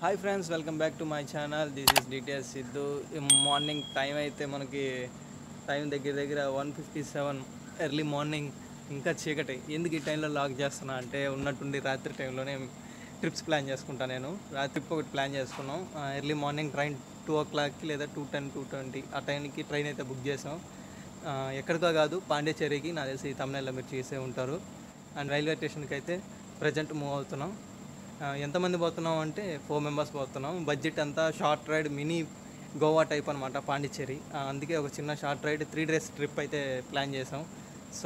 Hi friends welcome back to my channel this is details Siddhu morning time అయితే మనకి time దగ్గర దగ్గర one fifty seven early morning ఇంకా చీకటి ఎందుకు ఈ టైంలో లాక్ చేస్తున్నా అంటే ఉన్నట్టుండి రాత్రి టైంలోనే ట్రిప్స్ ప్లాన్ చేసుకుంటా నేను రాత్రి ఒకటి ప్లాన్ చేసుకున్నాం ఎర్లీ మార్నింగ్ ట్రైన్ టూ ఓ క్లాక్కి లేదా టూ టెన్ టూ ట్వంటీ ఆ టైంకి ట్రైన్ అయితే బుక్ చేసాం ఆ, ఎక్కడికో కాదు పాండిచేరికి నాకు తెలిసి తమిళనాడులో మీరు చేసే ఉంటారు అండ్ రైల్వే స్టేషన్కి అయితే ప్రజెంట్ మూవ్ అవుతున్నాం ఆ, ఎంతమంది పోతున్నాం అంటే ఫోర్ మెంబర్స్ పోతున్నాం బడ్జెట్ అంతా short ride mini Goa type అనమాట పాండిచ్చేరి ఆ, అందుకే ఒక చిన్న short ride three days trip అయితే ప్లాన్ చేసాం సో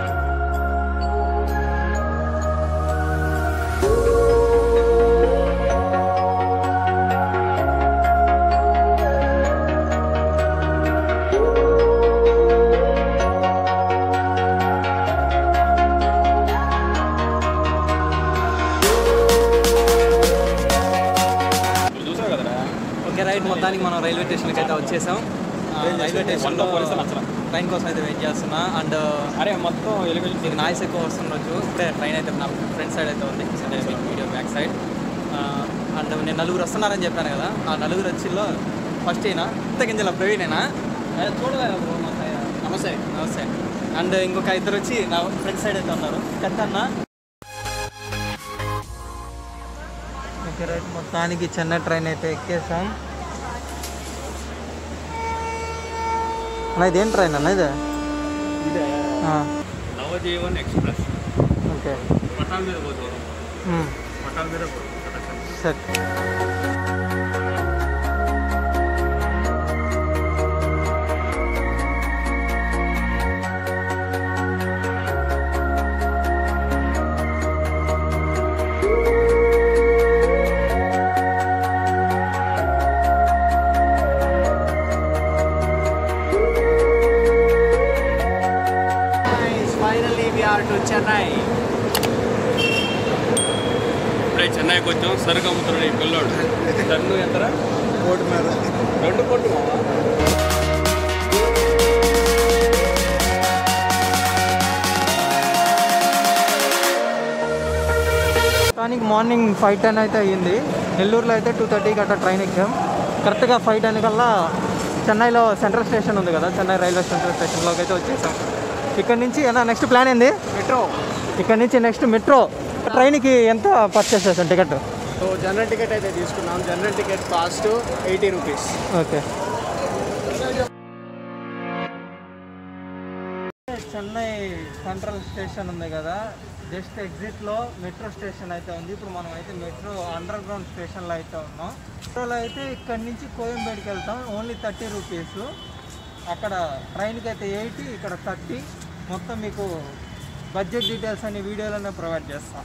చూసావు కదరా ఓకే రైట్ మొత్తానికి మనం రైల్వే స్టేషన్కి అయితే వచ్చేసాం ఆ, రైల్వే స్టేషన్లో పోలీసులు నచ్చరా? ట్రైన్ కోసం అయితే వెయిట్ చేస్తున్నా అండ్ అరే మొత్తం ఎలివేషన్ మీకు నాయిస్ ఎక్కువ వస్తుండొచ్చు ఇప్పుడే ట్రైన్ అయితే నా ఫ్రంట్ సైడ్ అయితే ఉంది అదే మీకు వీడియో బ్యాక్ సైడ్ అండ్ నేను నలుగురు వస్తున్నారని చెప్పాను కదా ఆ నలుగురు వచ్చిలో ఫస్ట్ అయినా ఇంత గింజల ప్రవీణేనా చూడలేదు బ్రో మా సైడ్ నమస్తే నమస్తే అండ్ ఇంకొక ఇద్దరు వచ్చి నా ఫ్రంట్ సైడ్ అయితే ఉన్నారు కత్తన్న ఓకే రైట్ మొత్తానికి చెన్నై ట్రైన్ అయితే ఎక్కేసాం అన్న ఇదేం ట్రైన్ అన్న ఇదే ఇదే ఆ, నవజీవన్ ఎక్స్ప్రెస్ ఓకే పటాల మీద పోతుంది మ్మ్. పటాల మీద set Finally, we are to Chennai. ఇప్పుడే చెన్నైకి వచ్చాం సరుకు అమ్ముతున్నాడు ఈ పిల్లోడు టన్ను ఎంతరా కోటి మీద రెండు కోట్లు మొత్తానికి మార్నింగ్ ఫైవ్ టెన్ అయితే అయ్యింది నెల్లూరులో అయితే టూ థర్టీకి అట్లా ట్రైన్ ఎక్కాం కరెక్ట్గా ఫైవ్ టెన్ కల్లా చెన్నైలో సెంట్రల్ స్టేషన్ ఉంది కదా చెన్నై రైల్వే సెంట్రల్ స్టేషన్లోకి అయితే వచ్చేసాం ఇక్కడ నుంచి ఏనా నెక్స్ట్ ప్లాన్ ఏంది మెట్రో ఇక్కడ నుంచి నెక్స్ట్ మెట్రో ట్రైన్కి ఎంత పర్చేస్ చేసాం టికెట్ సో జనరల్ టికెట్ అయితే తీసుకున్నాం general ticket cost eighty rupees okay Chennai central station ఉంది కదా జస్ట్ ఎగ్జిట్లో మెట్రో స్టేషన్ అయితే ఉంది ఇప్పుడు మనం అయితే మెట్రో అండర్ గ్రౌండ్ స్టేషన్లో అయితే ఉన్నాం మెట్రోలో అయితే ఇక్కడ నుంచి కోయంబేడుకి వెళ్తాం ఓన్లీ థర్టీ రూపీస్ అక్కడ ట్రైన్కి అయితే ఎయిటీ ఇక్కడ థర్టీ మొత్తం మీకు బడ్జెట్ డీటెయిల్స్ అన్ని వీడియోలోనే ప్రొవైడ్ చేస్తాం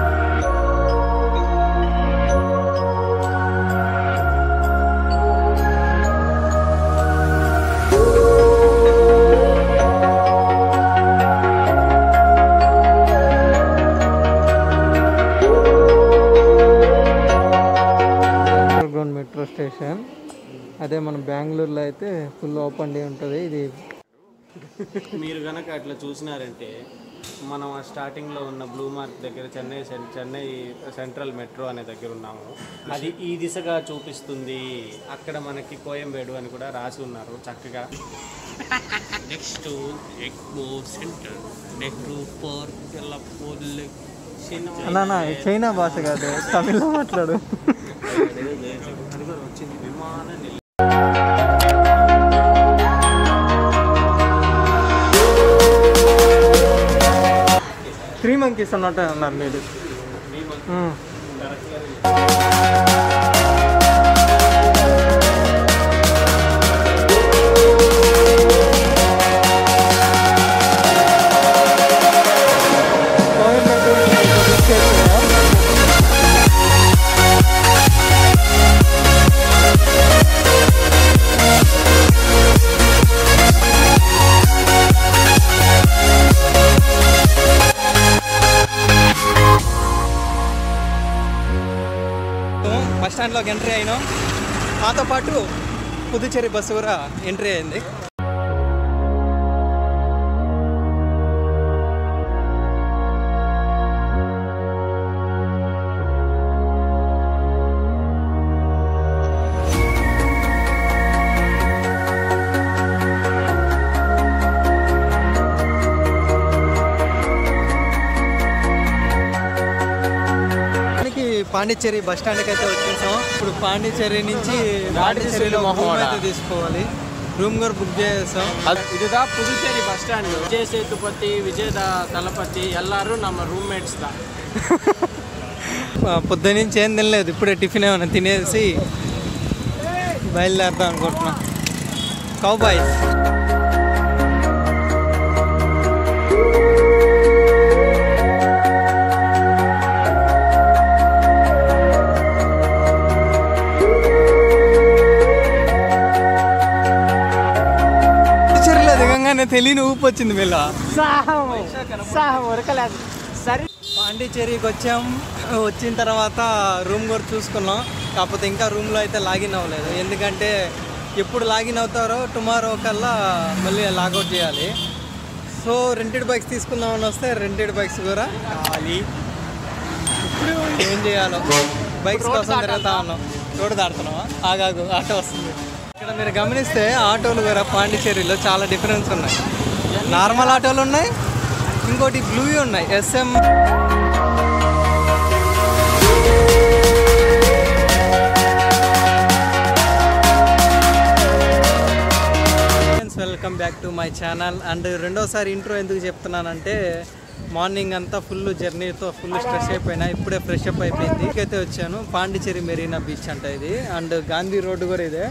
గ్రౌండ్ మెట్రో స్టేషన్ అదే మన బెంగళూరులో అయితే ఫుల్ ఓపెన్ డే ఉంటుంది ఇది మీరు కనుక అట్లా చూసినారంటే మనం ఆ స్టార్టింగ్లో ఉన్న బ్లూ మార్క్ దగ్గర చెన్నై సెం- చెన్నై సెంట్రల్ మెట్రో అనే దగ్గర ఉన్నాము అది ఈ దిశగా చూపిస్తుంది అక్కడ మనకి కోయంబేడు అని కూడా రాసి ఉన్నారు చక్కగా నెక్స్ట్ ఎక్మో సెంటర్ నెహ్రూ పార్క్ అన్నా అన్నా, చైనా భాష కాదు తమిళ్లో మాట్లాడు వచ్చింది విమాన నిలయం త్రీ మంకీస్ అన్నట్టు అన్నారు మీరు మ్మ్. కోయంబత్తూరు తీసుకెళ్తున్నారా? బస్ స్టాండ్లోకి ఎంట్రీ అయినాం మాతో పాటు పుదుచ్చేరి బస్సు కూడా ఎంట్రీ అయింది పాండిచ్చేరి బస్ స్టాండ్కి అయితే వచ్చేసాం ఇప్పుడు పాండిచ్చేరి నుంచి పాండిచ్చేరిలో రూమ్ అయితే తీసుకోవాలి రూమ్ కూడా బుక్ చేసాం இதுதான் புதுச்சேரி பஸ் ஸ்டாண்டு விஜய் சேத்துபதி விஜய் த- தளபதி எல்லாரும் நம்ம ரூம்மேட்ஸ் தான் పొద్దు నుంచి ఏం తినలేదు ఇప్పుడే టిఫిన్ ఏమైనా తినేసి బయలుదేరుదాం అనుకుంటున్నా కౌబాయ్ చెరువులో దిగంగానే తెలియని ఊపు వచ్చింది వీళ్ళ ఉరకలేదు సరే పాండిచేరికి వచ్చాం వచ్చిన తర్వాత రూమ్ కూడా చూసుకున్నాం కాకపోతే ఇంకా రూమ్లో అయితే లాగిన్ అవ్వలేదు ఎందుకంటే ఎప్పుడు లాగిన్ అవుతారో టుమారో కల్లా మళ్ళీ లాగౌట్ చేయాలి సో రెంటెడ్ బైక్స్ తీసుకుందామని వస్తే రెంటెడ్ బైక్స్ కూడా కావాలి ఇప్పుడు ఏం చేయాలో బైక్స్ కోసం తిరుగుతా ఉన్నాం రోడ్డు దాడుతున్నావా ఆగాగు ఆటో వస్తుంది ఇక్కడ మీరు గమనిస్తే ఆటోలు కూడా పాండిచేరిలో చాలా డిఫరెన్స్ ఉన్నాయి నార్మల్ ఆటోలు ఉన్నాయి ఇంకోటి బ్లూ ఉన్నాయి SM welcome back to my channel and రెండోసారి ఇంట్రో ఎందుకు చెప్తున్నానంటే మార్నింగ్ అంతా ఫుల్ జర్నీతో ఫుల్ స్ట్రెస్ అయిపోయినా ఇప్పుడే ఫ్రెష్ అప్ అయిపోయింది అయితే వచ్చాను పాండిచేరి మెరీనా బీచ్ అంట ఇది అండ్ గాంధీ రోడ్డు కూడా ఇదే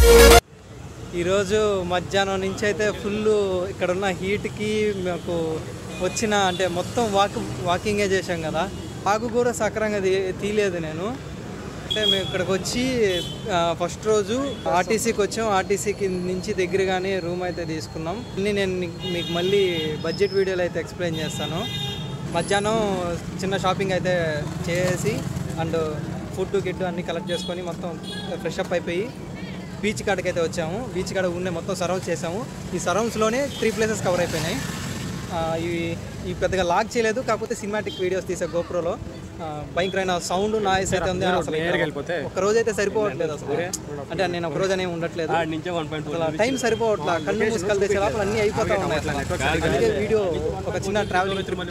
ఈరోజు మధ్యాహ్నం నుంచి అయితే ఫుల్ ఇక్కడ ఉన్న హీట్కి మాకు వచ్చిన అంటే మొత్తం వాక్ వాకింగే చేశాం కదా ఆకు కూడా సక్రంగా తీ- తీయలేదు నేను అంటే మేము ఇక్కడికి వచ్చి ఫస్ట్ రోజు ఆర్టీసీకి వచ్చాం ఆర్టీసీకి నుంచి దగ్గరగానే రూమ్ అయితే తీసుకున్నాం అన్నీ నేను నీకు- మీకు మళ్ళీ బడ్జెట్ వీడియోలో అయితే ఎక్స్ప్లెయిన్ చేస్తాను మధ్యాహ్నం చిన్న షాపింగ్ అయితే చేసి అండ్ ఫుడ్ గిడ్ అన్నీ కలెక్ట్ చేసుకొని మొత్తం ఫ్రెష్ అప్ అయిపోయి బీచ్ కాడికి అయితే వచ్చాము బీచ్ కాడ ఉండే మొత్తం సరౌండ్స్ చేసాము ఈ సరౌండ్స్లోనే త్రీ ప్లేసెస్ కవర్ అయిపోయినాయి ఆ, ఇవి ఈ పెద్దగా లాక్ చేయలేదు కాకపోతే సినిమాటిక్ వీడియోస్ తీసే గోప్రోలో భయంకరమైన సౌండ్ నాయిస్ అయితే ఉంది అసలు ఇక్కడ ఒక రోజు అయితే సరిపోవట్లేదు అసలు అంటే నేను ఒక రోజు అనేవి ఉండట్లేదు ఆడి నుంచే వన్ పాయింట్ అసలు టైం సరిపోవట్లా కళ్ళు మూసుకెళ్తే తెచ్చే లోపల అన్నీ అయిపోతా ఉన్నాయి అసలు. అందుకే వీడియో ఒక చిన్న ట్రావెలింగ్ ట్రిప్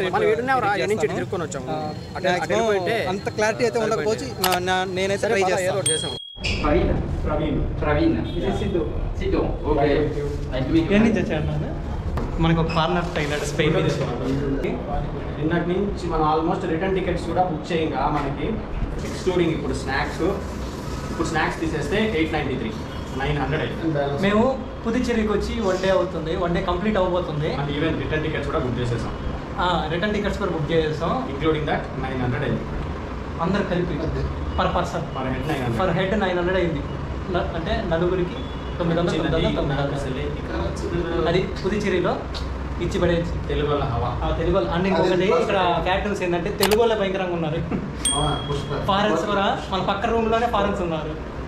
అంత క్లారిటీ అయితే ఉండకపోవచ్చు నా- నా- నేనైతే ట్రై చేస్తాను Praveen. Praveen Praveen. Siddhu Situ. Okay. Nice to meet you. ఎక్కడి నుంచి వచ్చాడు నాన్న మనకు ఒక కార్నర్ తగిలాడు స్పెయిన్ నిన్నటి నుంచి మనం ఆల్మోస్ట్ రిటర్న్ టికెట్స్ కూడా బుక్ చేయంగా మనకి ఎక్స్క్లూడింగ్ ఇప్పుడు స్నాక్స్ ఇప్పుడు స్నాక్స్ తీసేస్తే eight ninety three nine hundred అయితే మేము పుదుచ్చేరికి వచ్చి వన్ డే అవుతుంది వన్ డే కంప్లీట్ అవబోతుంది అండ్ ఈవెన్ రిటర్న్ టికెట్స్ కూడా బుక్ చేసేసాం రిటర్న్ టికెట్స్ కూడా బుక్ చేసేసాం ఇంక్లూడింగ్ దట్ నైన్ హండ్రెడ్ అయింది అందరు కలిపి per person per head nine per hundred head nine hundred అయింది న- అంటే నలుగురికి తొమ్మిది వందలు తొమ్మిది వందలు తొమ్మిది వందలు అది పుదుచ్చేరిలో ఇచ్చి పడేసి తెలుగు వాళ్ళ హవా ఆ తెలుగు వాళ్ళు అండ్ ఇంకొకటి ఇక్కడ క్యాటర్స్ ఏంటంటే తెలుగు వాళ్ళే భయంకరంగా ఉన్నారు ఫారెన్స్ కూడా మన పక్క రూమ్ లోనే ఫారెన్స్ ఉన్నారు